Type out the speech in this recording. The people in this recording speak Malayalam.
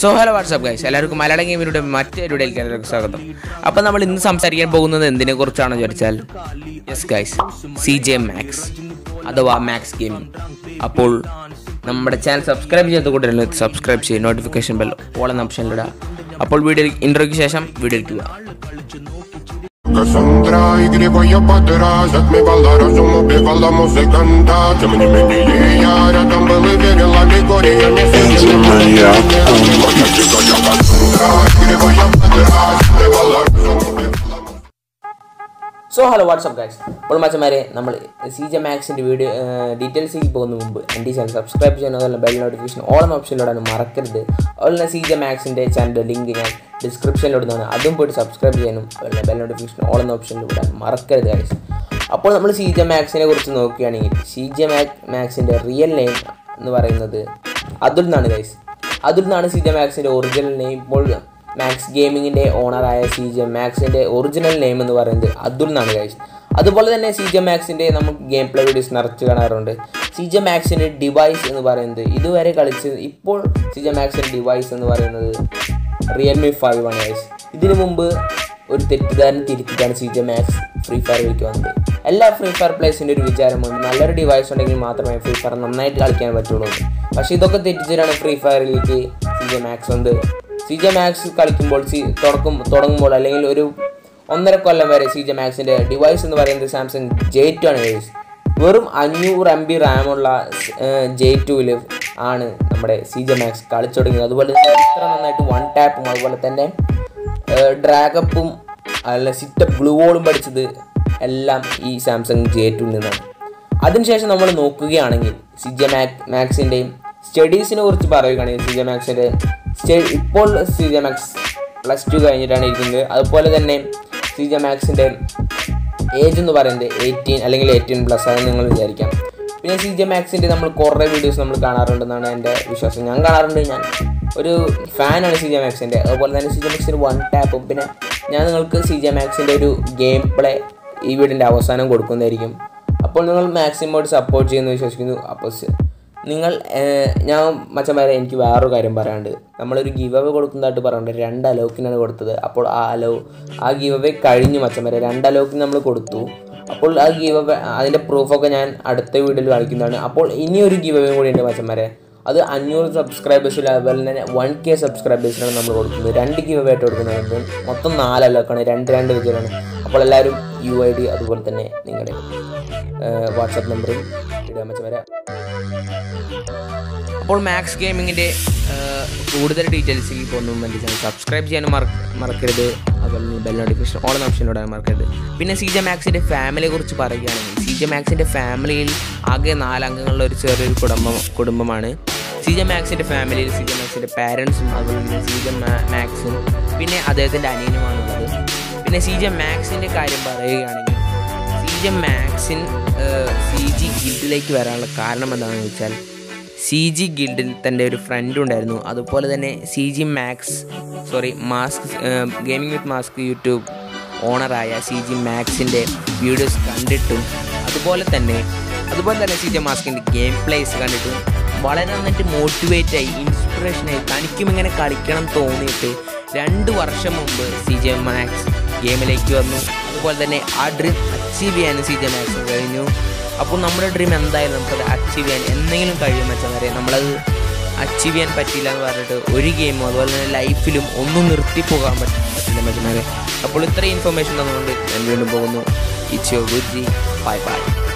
സോ ഹലോ വാട്സാപ്പ് ഗൈസ് എല്ലാവർക്കും മലയാളം ഗെയിമിലൂടെ മറ്റൊരു വീഡിയോയിലേക്ക് എല്ലാവർക്കും സ്വാഗതം അപ്പോൾ നമ്മൾ ഇന്ന് സംസാരിക്കാൻ പോകുന്നത് എന്തിനെ കുറിച്ചാണെന്ന് ചോദിച്ചാൽ yes guys C J Max അഥവാ മാക്സ് ഗെയിമിംഗ് അപ്പോൾ നമ്മുടെ ചാനൽ സബ്സ്ക്രൈബ് ചെയ്ത് കൂടെ സബ്സ്ക്രൈബ് ചെയ്യും നോട്ടിഫിക്കേഷൻ ബെൽ ഓൾ എന്ന ഓപ്ഷനിലിടുക അപ്പോൾ വീഡിയോ ഇൻട്രോയ്ക്ക് ശേഷം വീഡിയോ എടുക്കുക Кассандра, игривая подраз Отмевала разум, убивала музыканта Тем не менее я рядом был и верил Аллегория не сидела моя Моя дикая Кассандра, игривая подраз Отмевала разум, убивала സോ ഹലോ വാട്സപ്പ് ഗൈസ് അപ്പോൾ മച്ചന്മാരെ നമ്മൾ സി ജെ മാക്സിൻ്റെ വീഡിയോ ഡീറ്റെയിൽസിലേക്ക് പോകുന്ന മുമ്പ് എൻ്റെ ഈ ചാനൽ സബ്സ്ക്രൈബ് ചെയ്യുന്ന അതുപോലെ ബെൽ നോട്ടിഫിക്കേഷൻ ഓൾ എന്ന ഓപ്ഷനിലൂടെ മറക്കരുത് അതുപോലെ തന്നെ സി ജെ മാക്സിൻ്റെ ചാനലിൻ്റെ ലിങ്ക് ഞാൻ ഡിസ്ക്രിപ്ഷനിലിടുന്നതാണ് അതും പോയിട്ട് സബ്സ്ക്രൈബ് ചെയ്യാനും അതുപോലെ ബെൽ നോട്ടിഫിക്കേഷൻ ഓൾ എന്ന ഓപ്ഷനിലൂടെ മറക്കരുത് ഗൈസ് അപ്പോൾ നമ്മൾ സി ജെ മാക്സിനെ കുറിച്ച് നോക്കുകയാണെങ്കിൽ സി ജെ മാക് മാക്സിൻ്റെ റിയൽ നെയിം എന്ന് പറയുന്നത് അതുൽ എന്നാണ് ഗൈസ് അതുൽ എന്നാണ് സി ജെ മാക്സിൻ്റെ ഒറിജിനൽ നെയിം ഇപ്പോൾ മാക്സ് ഗെയിമിങ്ങിൻ്റെ ഓണറായ സി ജെ മാക്സിൻ്റെ ഒറിജിനൽ നെയിം എന്ന് പറയുന്നത് അതുൽ എന്നാണ് ഗൈസ് അതുപോലെ തന്നെ സി ജെ മാക്സിൻ്റെ നമുക്ക് ഗെയിം പ്ലേ വീഡിയോസ് നിറച്ച് കാണാറുണ്ട് സി ജെ മാക്സിൻ്റെ ഡിവൈസ് എന്ന് പറയുന്നത് ഇതുവരെ കളിച്ച് ഇപ്പോൾ സി ജെ മാക്സിൻ്റെ ഡിവൈസ് എന്ന് പറയുന്നത് റിയൽമി ഫൈവ് ആണ് ഗൈസ് ഇതിനു മുമ്പ് ഒരു തെറ്റിദ്ധാരണ തിരുത്തിട്ടാണ് സി ജെ മാക്സ് ഫ്രീ ഫയറിലേക്ക് വന്നത് എല്ലാ ഫ്രീ ഫയർ പ്ലേസിൻ്റെ ഒരു വിചാരമുണ്ട് നല്ലൊരു ഡിവൈസ് ഉണ്ടെങ്കിൽ മാത്രമേ ഫ്രീ ഫയർ നന്നായിട്ട് കളിക്കാൻ പറ്റുള്ളൂ എന്ന്. പക്ഷേ ഇതൊക്കെ തെറ്റിച്ചിട്ടാണ് ഫ്രീ ഫയറിലേക്ക് സി ജെ മാക്സ് വന്നത് സി ജെ മാക്സ് കളിക്കുമ്പോൾ സി തുടക്കം തുടങ്ങുമ്പോൾ അല്ലെങ്കിൽ ഒരു ഒന്നര കൊല്ലം വരെ സി ജെ മാക്സിൻ്റെ ഡിവൈസ് എന്ന് പറയുന്നത് സാംസങ് ജെ ടു ആണ് ഗൈസ് വെറും അഞ്ഞൂറ് എം ബി റാമുള്ള ജെ ടുവിൽ ആണ് നമ്മുടെ സി ജെ മാക്സ് കളിച്ചു തുടങ്ങിയത് അതുപോലെ തന്നെ ഇത്ര നന്നായിട്ട് വൺ ടാപ്പും അതുപോലെ തന്നെ ഡ്രാഗപ്പും അല്ല സിറ്റപ്പ് ഗ്ലൂവോളും പഠിച്ചത് എല്ലാം ഈ സാംസങ് ജെ ടുവിൽ നിന്നാണ് അതിനുശേഷം നമ്മൾ നോക്കുകയാണെങ്കിൽ സി ജെ മാക് മാക്സിൻ്റെയും സ്റ്റഡീസിനെ കുറിച്ച് പറയുകയാണെങ്കിൽ സി ജെ മാക്സിൻ്റെ ഇപ്പോൾ C J Max plus two കഴിഞ്ഞിട്ടാണ് ഇരിക്കുന്നത് അതുപോലെ തന്നെ സി ജെ മാക്സിൻ്റെ ഏജ് എന്ന് പറയുന്നത് എയ്റ്റീൻ അല്ലെങ്കിൽ എയ്റ്റീൻ പ്ലസ് ആണെന്ന് നിങ്ങൾ വിചാരിക്കാം പിന്നെ സി ജെ മാക്സിൻ്റെ നമ്മൾ കുറേ വീഡിയോസ് നമ്മൾ കാണാറുണ്ടെന്നാണ് എൻ്റെ വിശ്വാസം ഞാൻ കാണാറുണ്ട് ഞാൻ ഒരു ഫാനാണ് സി ജെ മാക്സിൻ്റെ അതുപോലെ തന്നെ സി ജെ മാക്സിൻ്റെ വൺ ടാപ്പും പിന്നെ ഞാൻ നിങ്ങൾക്ക് സി ജെ മാക്സിൻ്റെ ഒരു ഗെയിം പ്ലേ ഈ വീടിൻ്റെ അവസാനം കൊടുക്കുന്നതായിരിക്കും അപ്പോൾ നിങ്ങൾ മാക്സിമം സപ്പോർട്ട് ചെയ്യുമെന്ന് വിശ്വസിക്കുന്നു അപ്പോൾ സ- നിങ്ങൾ ഏർ, ഞാൻ മച്ചന്മാരെ എനിക്ക് വേറൊരു കാര്യം പറയാനുണ്ട് നമ്മളൊരു ഗിവ് അവേ കൊടുക്കുന്നതായിട്ട് പറയുന്നുണ്ട് രണ്ട് അലോക്കിനാണ് കൊടുത്തത് അപ്പോൾ ആ അലോ ആ ഗിവ് അവേ കഴിഞ്ഞു മച്ചന്മാരെ രണ്ട് അലോക്കിന് നമ്മൾ കൊടുത്തു അപ്പോൾ ആ ഗിവ് അവേ അതിൻ്റെ പ്രൂഫൊക്കെ ഞാൻ അടുത്ത വീഡിയോയിൽ കാണിക്കുന്നതാണ് അപ്പോൾ ഇനിയൊരു ഗിവ് അവേ കൂടി ഉണ്ട് മച്ചന്മാരെ അത് അഞ്ഞൂറ് സബ്സ്ക്രൈബേഴ്സിൽ അതുപോലെ തന്നെ വൺ കെ സബ്സ്ക്രൈബേഴ്സിനാണ് നമ്മൾ കൊടുക്കുന്നത് രണ്ട് ഗിവ് അവേ ആയിട്ട് കൊടുക്കുന്നത് മൊത്തം നാല് അലോക്കാണ് രണ്ട് രണ്ട് വെച്ചാണ് അപ്പോൾ എല്ലാവരും യു ഐ ഡി അതുപോലെ തന്നെ നിങ്ങളുടെ വാട്സാപ്പ് നമ്പറും ഇടുക മച്ചന്മാരെ അപ്പോൾ മാക്സ് ഗെയിമിങ്ങിൻ്റെ കൂടുതൽ ഡീറ്റെയിൽസിലേക്ക് പോകുന്നു എൻ്റെ ചാനൽ സബ്സ്ക്രൈബ് ചെയ്യാനും മറ- മറക്കരുത് അതുപോലെ തന്നെ ബെൽ നോട്ടിഫിക്കേഷൻ ഓൾ ഓപ്ഷൻ ഇടാൻ മറക്കരുത് പിന്നെ സി ജെ മാക്സിൻ്റെ ഫാമിലിയെ കുറിച്ച് പറയുകയാണെങ്കിൽ സി ജെ മാക്സിൻ്റെ ഫാമിലിയിൽ ആകെ നാലംഗങ്ങളുള്ള ഒരു ചെറിയൊരു കുടുംബം കുടുംബമാണ് സി ജെ മാക്സിൻ്റെ ഫാമിലിയിൽ സി ജെ മാക്സിൻ്റെ പാരൻസും അതുപോലെ തന്നെ സി ജെ മാക്സും പിന്നെ അദ്ദേഹത്തിൻ്റെ അനിയനുമാണുള്ളത് പിന്നെ സി ജെ മാക്സിൻ്റെ കാര്യം പറയുകയാണെങ്കിൽ സി ജെ മാക്സിൻ സി ജി ഗിൽഡിലേക്ക് വരാനുള്ള കാരണം എന്താണെന്ന് വെച്ചാൽ സി ജി ഗിൽഡിൽ തൻ്റെ ഒരു ഫ്രണ്ട് ഉണ്ടായിരുന്നു അതുപോലെ തന്നെ C G Max sorry Mask gaming with Mask YouTube ഓണറായ സി ജി മാക്സിൻ്റെ വീഡിയോസ് കണ്ടിട്ടും അതുപോലെ തന്നെ അതുപോലെ തന്നെ സി ജി മാസ്കിൻ്റെ ഗെയിം പ്ലേസ് കണ്ടിട്ടും വളരെ നന്നായിട്ട് മോട്ടിവേറ്റ് ആയി ഇൻസ്പിറേഷനായി തനിക്കും ഇങ്ങനെ കളിക്കണം തോന്നിയിട്ട് രണ്ട് വർഷം മുമ്പ് സി ജെ മാക്സ് ഗെയിമിലേക്ക് വന്നു അതുപോലെ തന്നെ ആ ഡ്രീം അച്ചീവ് ചെയ്യാൻ സി ജെ മാക്സ് കഴിഞ്ഞു അപ്പോൾ നമ്മുടെ ഡ്രീം എന്തായാലും നമുക്കത് അച്ചീവ് ചെയ്യാൻ എന്തെങ്കിലും കഴിയും വെച്ചാൽ നമ്മളത് അച്ചീവ് ചെയ്യാൻ പറ്റില്ല എന്ന് പറഞ്ഞിട്ട് ഒരു ഗെയിമും അതുപോലെ തന്നെ ലൈഫിലും ഒന്നും നിർത്തിപ്പോകാൻ പറ്റും പറ്റില്ല മച്ചമാരെ അപ്പോൾ ഇത്രയും ഇൻഫർമേഷൻ തന്നുകൊണ്ട് ഞാൻ വീണ്ടും പോകുന്നു it's your good G bye by